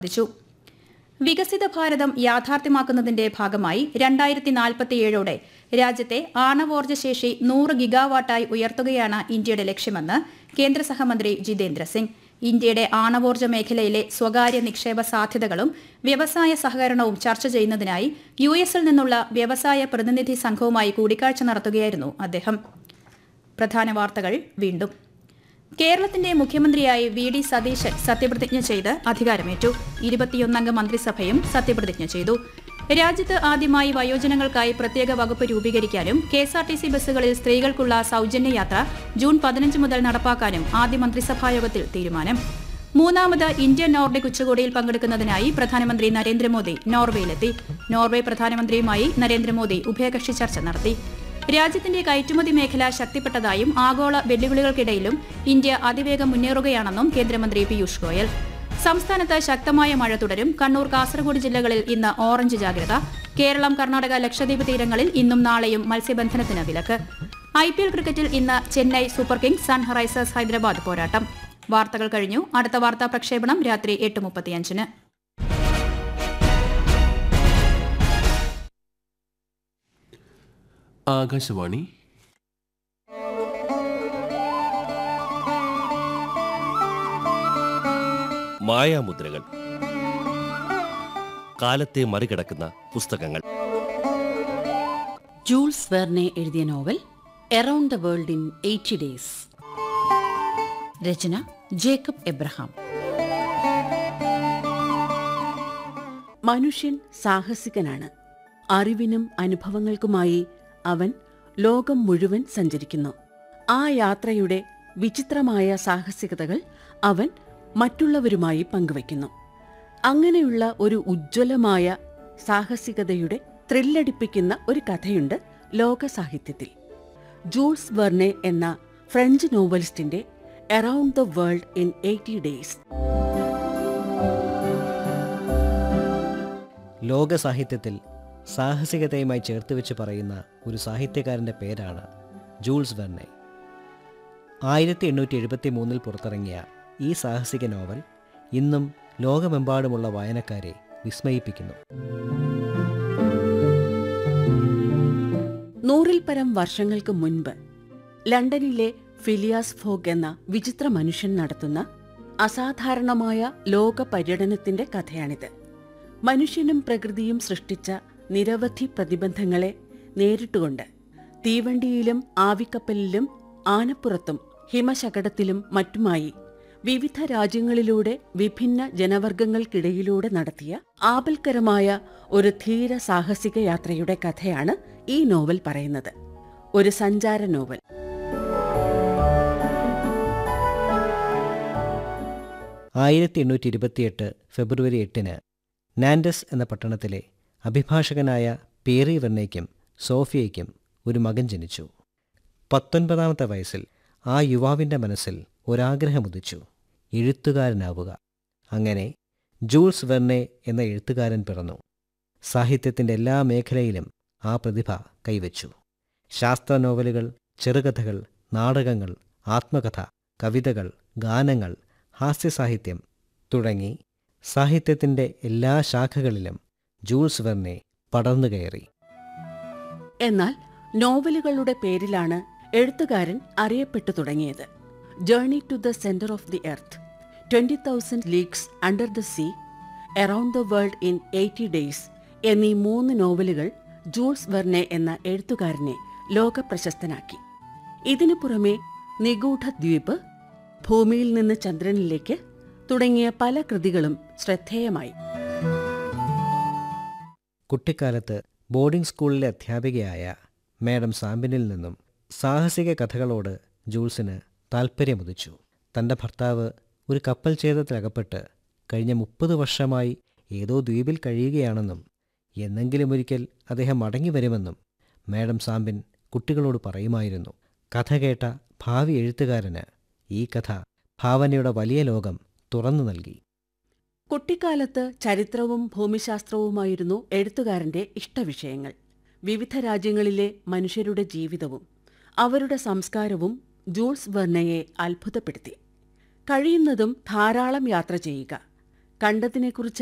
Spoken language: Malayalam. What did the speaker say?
പ്രതിപാദിച്ചു വികസിത ഭാരതം യാഥാർത്ഥ്യമാക്കുന്നതിന്റെ ഭാഗമായി രണ്ടായിരത്തി നാൽപ്പത്തിയേഴോടെ രാജ്യത്തെ ആണവോർജ്ജ ശേഷി നൂറ് ഗിഗാവാട്ടായി ഉയർത്തുകയാണ് ഇന്ത്യയുടെ ലക്ഷ്യമെന്ന് കേന്ദ്ര സഹമന്ത്രി ജിതേന്ദ്ര സിംഗ് ഇന്ത്യയുടെ ആണവോർജ്ജ മേഖലയിലെ സ്വകാര്യ നിക്ഷേപ സാധ്യതകളും വ്യവസായ സഹകരണവും ചർച്ച ചെയ്യുന്നതിനായി യു എസിൽ നിന്നുള്ള വ്യവസായ പ്രതിനിധി സംഘവുമായി കൂടിക്കാഴ്ച നടത്തുകയായിരുന്നു അദ്ദേഹം പ്രധാന വാർത്തകൾ വീണ്ടും കേരളത്തിന്റെ മുഖ്യമന്ത്രിയായി വി ഡി സതീശൻ സത്യപ്രതിജ്ഞ ചെയ്ത് അധികാരമേറ്റു ഇരുപത്തിയൊന്നംഗ മന്ത്രിസഭയും സത്യപ്രതിജ്ഞ ചെയ്തു രാജ്യത്ത് ആദ്യമായി വയോജനങ്ങൾക്കായി പ്രത്യേക വകുപ്പ് രൂപീകരിക്കാനും കെഎസ്ആർടിസി ബസ്സുകളിൽ സ്ത്രീകൾക്കുള്ള സൌജന്യ യാത്ര ജൂൺ പതിനഞ്ച് മുതൽ നടപ്പാക്കാനും ആദ്യ മന്ത്രിസഭായോഗത്തിൽ തീരുമാനം മൂന്നാമത് ഇന്ത്യൻ നോർഡിക് ഉച്ചകോടിയിൽ പങ്കെടുക്കുന്നതിനായി പ്രധാനമന്ത്രി നരേന്ദ്രമോദി നോർവേയിലെത്തി നോർവെ പ്രധാനമന്ത്രിയുമായി നരേന്ദ്രമോദി ഉഭയകക്ഷി ചർച്ച നടത്തി രാജ്യത്തിന്റെ കയറ്റുമതി മേഖല ശക്തിപ്പെട്ടതായും ആഗോള വെല്ലുവിളികൾക്കിടയിലും ഇന്ത്യ അതിവേഗം മുന്നേറുകയാണെന്നും കേന്ദ്രമന്ത്രി പീയൂഷ് ഗോയൽ സംസ്ഥാനത്ത് ശക്തമായ മഴ തുടരും കണ്ണൂർ കാസർഗോഡ് ജില്ലകളിൽ ഇന്ന് ഓറഞ്ച് ജാഗ്രത കേരളം കർണാടക ലക്ഷദ്വീപ് തീരങ്ങളിൽ ഇന്നും നാളെയും മത്സ്യബന്ധനത്തിന് വിലക്ക് ഐ പി എൽ ക്രിക്കറ്റിൽ ഇന്ന് Chennai Super Kings Sunrisers Hyderabad പോരാട്ടം വാർത്തകൾ കഴിഞ്ഞു അടുത്ത വാർത്താ പ്രക്ഷേപണം രാത്രി എട്ട് മുപ്പത്തിയഞ്ചിന് ആകാശവാണി മായാമുദ്രകൾ കാലത്തെ മറികടക്കുന്ന പുസ്തകങ്ങൾ ജൂൾസ് വെർനെ എഴുതിയ novel around the world in eighty days രചന ജേക്കബ് എബ്രഹാം മനുഷ്യൻ സാഹസികനാണ് അറിവിനും അനുഭവങ്ങൾക്കുമായി അവൻ ലോകം മുഴുവൻ സഞ്ചരിക്കുന്നു ആ യാത്രയുടെ വിചിത്രമായ സാഹസികതകൾ അവൻ മറ്റുള്ളവരുമായി പങ്കുവയ്ക്കുന്നു അങ്ങനെയുള്ള ഒരു ഉജ്ജ്വലമായ സാഹസികതയുടെ ത്രില്ലടിപ്പിക്കുന്ന ഒരു കഥയുണ്ട് ലോക സാഹിത്യത്തിൽ ജൂൾസ് വെർനെ എന്ന ഫ്രഞ്ച് നോവലിസ്റ്റിന്റെ around the world in eighty days ലോക സാഹിത്യത്തിൽ സാഹസികതയുമായി ചേർത്ത് വെച്ച് പറയുന്ന ഒരു സാഹിത്യകാരൻ്റെ പേരാണ് ജൂൾസ് വെർണെ ആയിരത്തി എണ്ണൂറ്റി എഴുപത്തി മൂന്നിൽ പുറത്തിറങ്ങിയ ഈ സാഹസിക നോവൽ ഇന്നും ലോകമെമ്പാടുമുള്ള വായനക്കാരെ വിസ്മയിപ്പിക്കുന്നു നൂറിൽ പരം വർഷങ്ങൾക്ക് മുൻപ് ലണ്ടനിലെ ഫിലിയാസ് ഫോഗ് എന്ന വിചിത്ര മനുഷ്യൻ നടത്തുന്ന അസാധാരണമായ ലോക പര്യടനത്തിന്റെ കഥയാണിത് മനുഷ്യനും പ്രകൃതിയും സൃഷ്ടിച്ച നിരവധി പ്രതിബന്ധങ്ങളെ നേരിട്ടുകൊണ്ട് തീവണ്ടിയിലും ആവിക്കപ്പലിലും ആനപ്പുറത്തും ഹിമശകടത്തിലും മറ്റുമായി വിവിധ രാജ്യങ്ങളിലൂടെ വിഭിന്ന ജനവർഗങ്ങൾക്കിടയിലൂടെ നടത്തിയ ആപൽക്കരമായ ഒരു ധീര സാഹസിക യാത്രയുടെ കഥയാണ് ഈ നോവൽ പറയുന്നത് ഒരു സഞ്ചാര നോവൽ ആയിരത്തി എണ്ണൂറ്റി ഇരുപത്തിയെട്ട് ഫെബ്രുവരി എട്ടിന് നാൻഡസ് എന്ന പട്ടണത്തിലെ അഭിഭാഷകനായ പേറി വെർണയ്ക്കും സോഫിയയ്ക്കും ഒരു മകൻ ജനിച്ചു പത്തൊൻപതാമത്തെ വയസ്സിൽ ആ യുവാവിൻ്റെ മനസ്സിൽ ഒരാഗ്രഹമുദിച്ചു എഴുത്തുകാരനാവുക അങ്ങനെ ജൂൾസ് വെർണെ എന്ന എഴുത്തുകാരൻ പിറന്നു സാഹിത്യത്തിൻ്റെ എല്ലാ മേഖലയിലും ആ പ്രതിഭ കൈവച്ചു ശാസ്ത്ര നോവലുകൾ ചെറുകഥകൾ നാടകങ്ങൾ ആത്മകഥ കവിതകൾ ഗാനങ്ങൾ ഹാസ്യസാഹിത്യം തുടങ്ങി സാഹിത്യത്തിൻ്റെ എല്ലാ ശാഖകളിലും ജൂൾസ് വെർണെ പടർന്നു കയറി എന്നാൽ നോവലുകളുടെ പേരിലാണ് എഴുത്തുകാരൻ അറിയപ്പെട്ടു തുടങ്ങിയത് journey to the centre of the earth twenty thousand leagues under the sea around the world in eighty days എന്നീ മൂന്ന് നോവലുകൾ ജൂൾസ് വെർനെ എന്ന എഴുത്തുകാരനെ ലോകപ്രശസ്തനാക്കി ഇതിനു പുറമെ നിഗൂഢ ദ്വീപ് ഭൂമിയിൽ നിന്ന് ചന്ദ്രനിലേക്ക് തുടങ്ങിയ പല കൃതികളും ശ്രദ്ധേയമായി കുട്ടിക്കാലത്ത് ബോർഡിംഗ് സ്കൂളിലെ അധ്യാപികയായ മാഡം സാമ്പിനിൽ നിന്നും സാഹസിക കഥകളോട് ജൂൾസിന് താൽപ്പര്യമുദിച്ചു തൻ്റെ ഭർത്താവ് ഒരു കപ്പൽ ഛേദത്തിലകപ്പെട്ട് കഴിഞ്ഞ മുപ്പത് വർഷമായി ഏതോ ദ്വീപിൽ കഴിയുകയാണെന്നും എന്നെങ്കിലും ഒരിക്കൽ അദ്ദേഹം മടങ്ങി വരുമെന്നും മാഡം സാമ്പിൻ കുട്ടികളോട് പറയുമായിരുന്നു കഥ കേട്ട ഭാവി എഴുത്തുകാരന് ഈ കഥ ഭാവനയുടെ വലിയ ലോകം തുറന്നു നൽകി കുട്ടിക്കാലത്ത് ചരിത്രവും ഭൂമിശാസ്ത്രവുമായിരുന്നു എഴുത്തുകാരന്റെ ഇഷ്ടവിഷയങ്ങൾ വിവിധ രാജ്യങ്ങളിലെ മനുഷ്യരുടെ ജീവിതവും അവരുടെ സംസ്കാരവും ജൂൾസ് വെർണയെ അത്ഭുതപ്പെടുത്തി കഴിയുന്നതും ധാരാളം യാത്ര ചെയ്യുക കണ്ടതിനെക്കുറിച്ച്